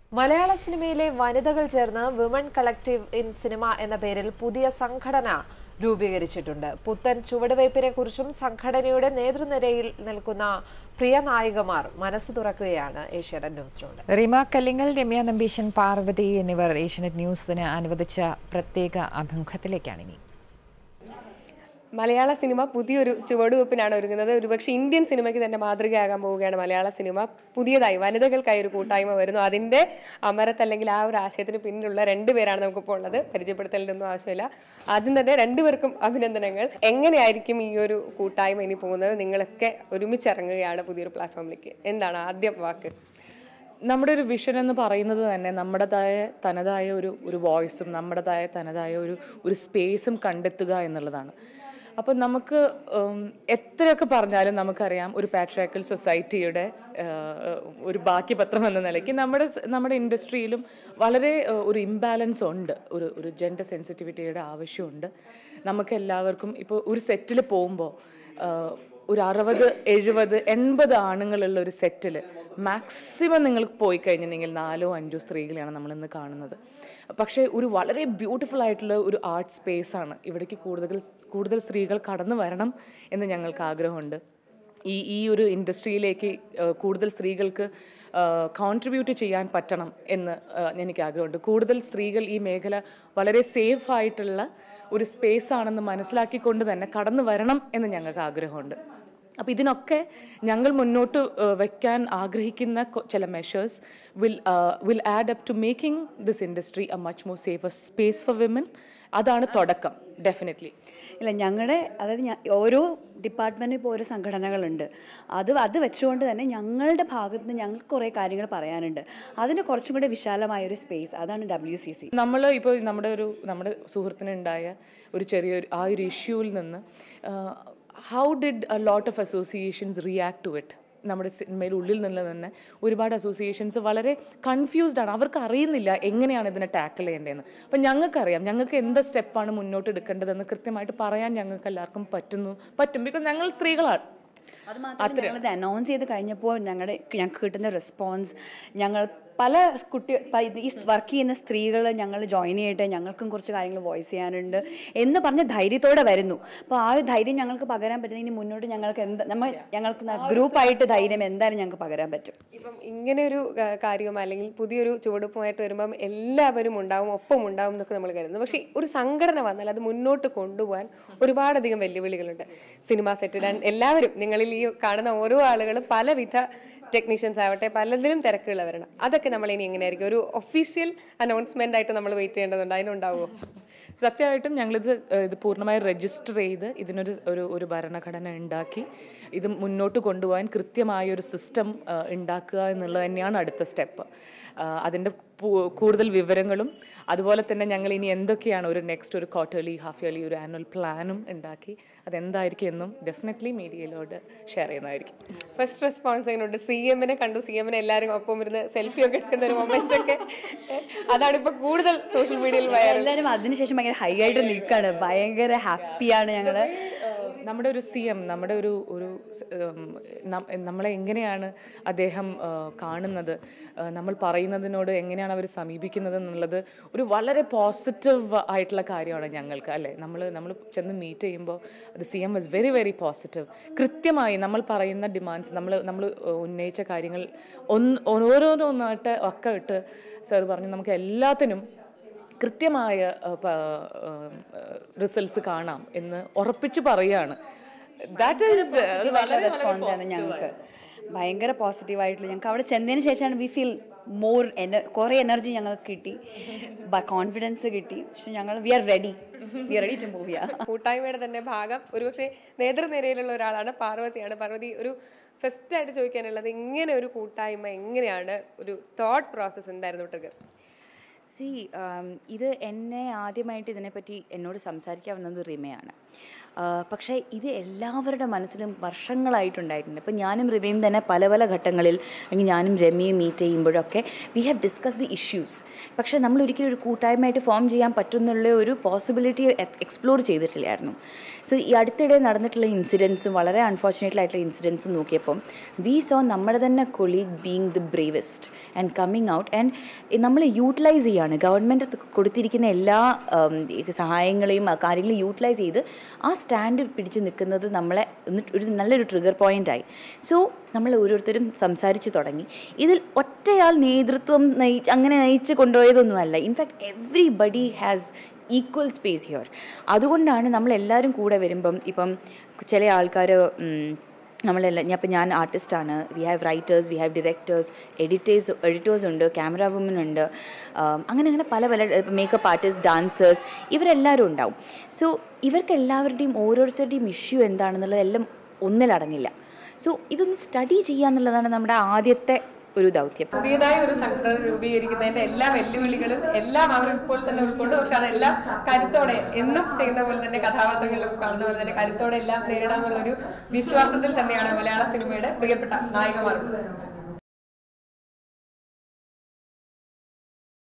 മലയാള സിനിമയിലെ വനിതകൾ ചേർന്ന് വിമൺ കളക്റ്റീവ് ഇൻ സിനിമ എന്ന പേരിൽ പുതിയ സംഘടന രൂപീകരിച്ചിട്ടുണ്ട് പുത്തൻ ചുവടുവയ്പ്പിനെ കുറിച്ചും സംഘടനയുടെ നേതൃനിരയിൽ നിൽക്കുന്ന പ്രിയ നായികമാർ മനസ്സ് തുറക്കുകയാണ് ഏഷ്യാനെറ്റ് ന്യൂസിനോട് റിമ കല്ലിങ്ങൽ രമ്യ നമ്പീശൻ പാർവതി എന്നിവർ ഏഷ്യനെറ്റ് ന്യൂസിന് അനുവദിച്ച പ്രത്യേക അഭിമുഖത്തിലേക്കാണ് ഇനി മലയാള സിനിമ പുതിയൊരു ചുവടുവെപ്പിനാണ് ഒരുങ്ങുന്നത് ഒരുപക്ഷെ ഇന്ത്യൻ സിനിമയ്ക്ക് തന്നെ മാതൃകയാകാൻ പോവുകയാണ് മലയാള സിനിമ പുതിയതായി വനിതകൾക്കായി ഒരു കൂട്ടായ്മ വരുന്നു അതിൻ്റെ അമരത്ത് അല്ലെങ്കിൽ ആ ഒരു ആശയത്തിന് പിന്നിലുള്ള രണ്ടുപേരാണ് നമുക്കിപ്പോൾ ഉള്ളത് പരിചയപ്പെടുത്തലിൻ്റെ ഒന്നും ആവശ്യമില്ല ആദ്യം തന്നെ രണ്ടുപേർക്കും അഭിനന്ദനങ്ങൾ എങ്ങനെയായിരിക്കും ഈ ഒരു കൂട്ടായ്മ ഇനി പോകുന്നത് നിങ്ങളൊക്കെ ഒരുമിച്ചിറങ്ങുകയാണ് പുതിയൊരു പ്ലാറ്റ്ഫോമിലേക്ക് എന്താണ് ആദ്യം വാക്ക് നമ്മുടെ ഒരു വിഷൻ എന്ന് പറയുന്നത് തന്നെ നമ്മുടേതായ തനതായ ഒരു ഒരു വോയിസും നമ്മുടേതായ തനതായ ഒരു ഒരു സ്പേസും കണ്ടെത്തുക എന്നുള്ളതാണ് അപ്പോൾ നമുക്ക് ഉം, എത്രയൊക്കെ പറഞ്ഞാലും നമുക്കറിയാം ഒരു പാട്രിയാക്കൽ സൊസൈറ്റിയുടെ ഒരു ബാക്കി പത്രം എന്ന നിലയ്ക്ക് നമ്മുടെ സ്- നമ്മുടെ ഇൻഡസ്ട്രിയിലും വളരെ ഏഹ്, ഒരു ഇംബാലൻസ് ഉണ്ട് ഒരു ഒരു ജെൻഡർ സെൻസിറ്റിവിറ്റിയുടെ ആവശ്യമുണ്ട് നമുക്ക് എല്ലാവർക്കും ഇപ്പോൾ ഒരു സെറ്റിൽ പോകുമ്പോൾ ഒരു അറുപത് എഴുപത് എൺപത് ആണുങ്ങളുള്ള ഒരു സെറ്റിൽ മാക്സിമം നിങ്ങൾ പോയി കഴിഞ്ഞിട്ടുണ്ടെങ്കിൽ നാലോ അഞ്ചോ സ്ത്രീകളെയാണ് നമ്മൾ ഇന്ന് കാണുന്നത് പക്ഷേ ഒരു വളരെ ബ്യൂട്ടിഫുൾ ആയിട്ടുള്ള ഒരു ആർട്ട് സ്പേസ് ആണ് ഇവിടേക്ക് കൂടുതൽ കൂടുതൽ സ്ത്രീകൾ കടന്നു വരണം എന്ന് ഞങ്ങൾക്ക് ആഗ്രഹമുണ്ട് ഈ ഈ ഒരു ഇൻഡസ്ട്രിയിലേക്ക് ഏഹ്, കൂടുതൽ സ്ത്രീകൾക്ക് കോൺട്രിബ്യൂട്ട് ചെയ്യാൻ പറ്റണം എന്ന് ഏഹ്, എനിക്ക് ആഗ്രഹമുണ്ട് കൂടുതൽ സ്ത്രീകൾ ഈ മേഖല വളരെ സേഫ് ആയിട്ടുള്ള ഒരു സ്പേസ് ആണെന്ന് മനസ്സിലാക്കിക്കൊണ്ട് തന്നെ കടന്നു വരണം എന്ന് ഞങ്ങൾക്ക് ആഗ്രഹമുണ്ട് അപ്പോൾ ഇതിനൊക്കെ ഞങ്ങൾ മുന്നോട്ട് ഏഹ്, വെക്കാൻ ആഗ്രഹിക്കുന്ന കൊ- ചില measures will will add up to making this industry a much more safer space for women അതാണ് തുടക്കം ഡെഫിനറ്റ്ലി ഇല്ല ഞങ്ങളുടെ അതായത് ഞ- ഓരോ ഡിപ്പാർട്ട്മെൻറ്റിൽ ഇപ്പോൾ ഓരോ സംഘടനകളുണ്ട് അത് അത് വെച്ചുകൊണ്ട് തന്നെ ഞങ്ങളുടെ ഭാഗത്ത് നിന്ന് ഞങ്ങൾക്ക് കുറേ കാര്യങ്ങൾ പറയാനുണ്ട് അതിന് കുറച്ചും കൂടെ വിശാലമായ ഒരു സ്പേസ് അതാണ് ഡബ്ല്യു സി സി നമ്മൾ ഇപ്പോൾ നമ്മുടെ ഒരു നമ്മുടെ സുഹൃത്തിനുണ്ടായ ഒരു ചെറിയൊരു ആ ഒരു ഇഷ്യൂവിൽ നിന്ന് how did a lot of associations react to it നമ്മുടെ സിനിമയിൽ ഉള്ളിൽ നിന്ന് തന്നെ ഒരുപാട് അസോസിയേഷൻസ് വളരെ കൺഫ്യൂസ്ഡ് ആണ് അവർക്ക് അറിയുന്നില്ല എങ്ങനെയാണ് ഇതിനെ ടാക്കിൾ ചെയ്യേണ്ടതെന്ന് അപ്പം ഞങ്ങൾക്കറിയാം ഞങ്ങൾക്ക് എന്ത് സ്റ്റെപ്പാണ് മുന്നോട്ട് എടുക്കേണ്ടതെന്ന് കൃത്യമായിട്ട് പറയാൻ ഞങ്ങൾക്ക് എല്ലാവർക്കും പറ്റുന്നു പറ്റും ബിക്കോസ് ഞങ്ങൾ സ്ത്രീകളാണ് അത് മാത്രമല്ല ഞങ്ങളത് അനൗൺസ് ചെയ്ത് കഴിഞ്ഞപ്പോൾ ഞങ്ങളുടെ ഞങ്ങൾക്ക് കിട്ടുന്ന റെസ്പോൺസ് ഞങ്ങൾ പല കുട്ടി പ- ഇത് ഈ വർക്ക് ചെയ്യുന്ന സ്ത്രീകൾ ഞങ്ങൾ ജോയിൻ ചെയ്യട്ടെ ഞങ്ങൾക്കും കുറച്ച് കാര്യങ്ങൾ വോയിസ് ചെയ്യാനുണ്ട് എന്ന് പറഞ്ഞ് ധൈര്യത്തോടെ വരുന്നു അപ്പോൾ ആ ഒരു ധൈര്യം ഞങ്ങൾക്ക് പകരാൻ പറ്റുന്ന ഇനി മുന്നോട്ട് ഞങ്ങൾക്ക് എന്ത് നമ്മൾ ഞങ്ങൾക്ക് ഗ്രൂപ്പായിട്ട് ധൈര്യം എന്തായാലും ഞങ്ങൾക്ക് പകരാൻ പറ്റും ഇപ്പം ഇങ്ങനെ ഒരു കാര്യം അല്ലെങ്കിൽ പുതിയൊരു ചുവടുപ്പുമായിട്ട് വരുമ്പം എല്ലാവരും ഉണ്ടാവും ഒപ്പം ഉണ്ടാവും എന്നൊക്കെ നമ്മൾ കരുതുന്നു പക്ഷേ ഒരു സംഘടന വന്നാൽ അത് മുന്നോട്ട് കൊണ്ടുപോകാൻ ഒരുപാടധികം വെല്ലുവിളികളുണ്ട് സിനിമാ സെറ്റ് എല്ലാവരും നിങ്ങളിൽ ഈ കാണുന്ന ഓരോ ആളുകളും പലവിധ ടെക്നീഷ്യൻസ് ആവട്ടെ പലതിലും തിരക്കുള്ളവരാണ് അതൊക്കെ നമ്മൾ ഇനി എങ്ങനെയായിരിക്കും ഒരു ഒഫീഷ്യൽ അനൗൺസ്മെന്റ് ആയിട്ട് നമ്മൾ വെയിറ്റ് ചെയ്യേണ്ടതുണ്ട് അതിനുണ്ടാവുമോ സത്യമായിട്ടും ഞങ്ങളിത് ഏഹ്, ഇത് പൂർണ്ണമായി രജിസ്റ്റർ ചെയ്ത് ഇതിനൊരു ഒരു ഒരു ഭരണഘടന ഉണ്ടാക്കി ഇത് മുന്നോട്ട് കൊണ്ടുപോകാൻ കൃത്യമായ ഒരു സിസ്റ്റം ഉണ്ടാക്കുക എന്നുള്ളത് തന്നെയാണ് അടുത്ത സ്റ്റെപ്പ് അതിൻ്റെ കൂടുതൽ വിവരങ്ങളും അതുപോലെ തന്നെ ഞങ്ങൾ ഇനി എന്തൊക്കെയാണ് ഒരു നെക്സ്റ്റ് ഒരു ക്വാർട്ടർലി ഹാഫ് ഇയർലി ഒരു ആനുവൽ പ്ലാനും ഉണ്ടാക്കി അതെന്തായിരിക്കും എന്നും ഡെഫിനറ്റ്ലി മീഡിയയിലോട്ട് ഷെയർ ചെയ്യുന്നതായിരിക്കും ഫസ്റ്റ് റെസ്പോൺസ് എങ്ങനെയുണ്ട് സി എമ്മിനെ കണ്ടു സി എമ്മിനെ എല്ലാവരും ഒപ്പം ഇരുന്ന് സെൽഫി ഒക്കെ എടുക്കുന്ന ഒരു മൊമെന്റ് ഒക്കെ അതാണ് ഇപ്പൊ കൂടുതൽ സോഷ്യൽ മീഡിയയിൽ വൈറൽ എല്ലാവരും അതിനുശേഷം ഭയങ്കര ഹൈ ആയിട്ട് നിൽക്കുകയാണ് ഭയങ്കര ഹാപ്പിയാണ് ഞങ്ങൾ നമ്മുടെ ഒരു സി എം നമ്മുടെ ഒരു ഒരു സ്- ഉം, നം- നമ്മളെ എങ്ങനെയാണ് അദ്ദേഹം ആ, കാണുന്നത് ആ, നമ്മൾ പറയുന്നതിനോട് എങ്ങനെയാണ് അവർ സമീപിക്കുന്നത് എന്നുള്ളത് ഒരു വളരെ പോസിറ്റീവ് ആയിട്ടുള്ള കാര്യമാണ് ഞങ്ങൾക്ക് അല്ലേ നമ്മൾ നമ്മൾ ചെന്ന് മീറ്റ് ചെയ്യുമ്പോൾ അത് C M was very very positive കൃത്യമായി നമ്മൾ പറയുന്ന ഡിമാൻഡ്സ് നമ്മൾ നമ്മൾ ഉന്നയിച്ച കാര്യങ്ങൾ ഒന്ന് ഓരോരോന്നായിട്ട് ഒക്കെ ഇട്ട് സാർ പറഞ്ഞു നമുക്ക് എല്ലാത്തിനും കൃത്യമായ റിസൾട്ട്സ് കാണാം എന്ന് ഉറപ്പിച്ച് പറയുകയാണ് ദാറ്റ് ഈസ് നല്ല റെസ്പോൺസ് ആണ് ഞങ്ങൾക്ക് ഭയങ്കര പോസിറ്റീവ് ആയിട്ടുള്ള ഞങ്ങൾക്ക് അവിടെ ചെന്നതിന് ശേഷമാണ് വി ഫീൽ മോർ എന കുറേ എനർജി ഞങ്ങൾക്ക് കിട്ടി കോൺഫിഡൻസ് കിട്ടി പക്ഷെ ഞങ്ങൾ we are ready we are ready to move യാ കൂട്ടായ്മയുടെ തന്നെ ഭാഗം ഒരുപക്ഷെ നേതൃനിരയിലുള്ള ഒരാളാണ് പാർവതിയാണ് പാർവതി ഒരു ഫസ്റ്റ് ആയിട്ട് ചോദിക്കാനുള്ളത് ഇങ്ങനെ ഒരു കൂട്ടായ്മ എങ്ങനെയാണ് ഒരു തോട്ട് പ്രോസസ്സ് എന്തായിരുന്നു ട്രിഗർ സി ഇത് എന്നെ ആദ്യമായിട്ട് ഇതിനെപ്പറ്റി എന്നോട് സംസാരിക്കാൻ വന്നത് റിമയാണ് ആ, പക്ഷേ ഇത് എല്ലാവരുടെ മനസ്സിലും വർഷങ്ങളായിട്ടുണ്ടായിട്ടുണ്ട് ഇപ്പം ഞാനും റിമയും തന്നെ പല പല ഘട്ടങ്ങളിൽ അല്ലെങ്കിൽ ഞാനും രമ്യയും മീറ്റ് ചെയ്യുമ്പോഴൊക്കെ we have discuss the issues പക്ഷേ നമ്മൾ ഒരിക്കലും ഒരു കൂട്ടായ്മയായിട്ട് ഫോം ചെയ്യാൻ പറ്റുന്നുള്ള ഒരു പോസിബിലിറ്റി എക്സ്പ്ലോർ ചെയ്തിട്ടില്ലായിരുന്നു സോ ഈ അടുത്തിടെ നടന്നിട്ടുള്ള ഇൻസിഡൻസും വളരെ അൺഫോർച്ചുനേറ്റ്ലി ആയിട്ടുള്ള ഇൻസിഡൻസും നോക്കിയപ്പം വി സോ നമ്മുടെ തന്നെ colleague being the bravest and coming out and നമ്മൾ യൂട്ടിലൈസ് ചെയ്യാണ് ഗവൺമെൻറ് കൊടുത്തിരിക്കുന്ന എല്ലാ ഉം, ഈ സഹായങ്ങളെയും ആ കാര്യങ്ങളെയും യൂട്ടിലൈസ് ചെയ്ത് ആ സ്റ്റാൻഡ് പിടിച്ച് നിൽക്കുന്നത് നമ്മളെ ഒന്ന് ഒരു നല്ലൊരു ട്രിഗർ പോയിൻ്റായി സോ നമ്മൾ ഓരോരുത്തരും സംസാരിച്ച് തുടങ്ങി ഇതിൽ ഒറ്റയാൾ നേതൃത്വം നയിച്ച് അങ്ങനെ നയിച്ച് കൊണ്ടുപോയതൊന്നുമല്ല in fact everybody has equal space here അതുകൊണ്ടാണ് നമ്മളെല്ലാവരും കൂടെ വരുമ്പം ഇപ്പം ചില ആൾക്കാർ നമ്മളെല്ലാം ഞാൻ ഇപ്പം ഞാൻ ആർട്ടിസ്റ്റാണ് we have writers we have directors editors editors ഉണ്ട് ക്യാമറ വുമൻ ഉണ്ട് ആം, അങ്ങനെ അങ്ങനെ പല പല മേക്കപ്പ് ആർട്ടിസ്റ്റ് ഡാൻസേഴ്സ് ഇവരെല്ലാവരും ഉണ്ടാവും സോ ഇവർക്ക് എല്ലാവരുടെയും ഓരോരുത്തരുടെയും ഇഷ്യൂ എന്താണെന്നുള്ളത് എല്ലാം ഒന്നിലടങ്ങില്ല സോ ഇതൊന്ന് സ്റ്റഡി ചെയ്യുക എന്നുള്ളതാണ് നമ്മുടെ ആദ്യത്തെ ഒരു ദൗത്യം പുതിയതായ ഒരു സംഘടന രൂപീകരിക്കുന്നതിന്റെ എല്ലാ വെല്ലുവിളികളും എല്ലാം അവർ ഇപ്പോൾ തന്നെ ഉൾക്കൊണ്ട് പക്ഷെ അതെല്ലാം കരുത്തോടെ എന്നും ചെയ്യുന്ന പോലെ തന്നെ കഥാപാത്രങ്ങളിലൊക്കെ കാണുന്ന പോലെ തന്നെ കരുത്തോടെ എല്ലാം നേരിടാനുള്ള ഒരു വിശ്വാസത്തിൽ തന്നെയാണ് മലയാള സിനിമയുടെ പ്രിയപ്പെട്ട നായികമാർ